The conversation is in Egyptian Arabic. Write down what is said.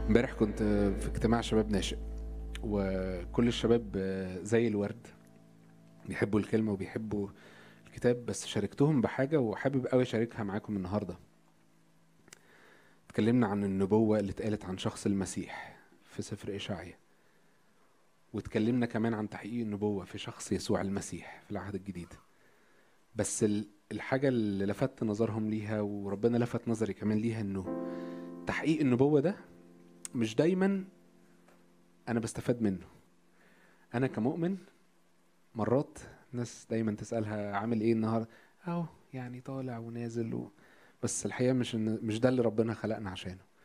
امبارح كنت في اجتماع شباب ناشئ وكل الشباب زي الورد بيحبوا الكلمة وبيحبوا الكتاب بس شاركتهم بحاجة وحابب قوي أشاركها معاكم النهاردة اتكلمنا عن النبوة اللي اتقالت عن شخص المسيح في سفر إشعيا واتكلمنا كمان عن تحقيق النبوة في شخص يسوع المسيح في العهد الجديد بس الحاجة اللي لفت نظرهم ليها وربنا لفت نظري كمان ليها انه تحقيق النبوة ده مش دايما انا بستفاد منه انا كمؤمن مرات ناس دايما تسالها عامل ايه النهارده اهو يعني طالع ونازل و... بس الحقيقه مش إن مش ده اللي ربنا خلقنا عشانه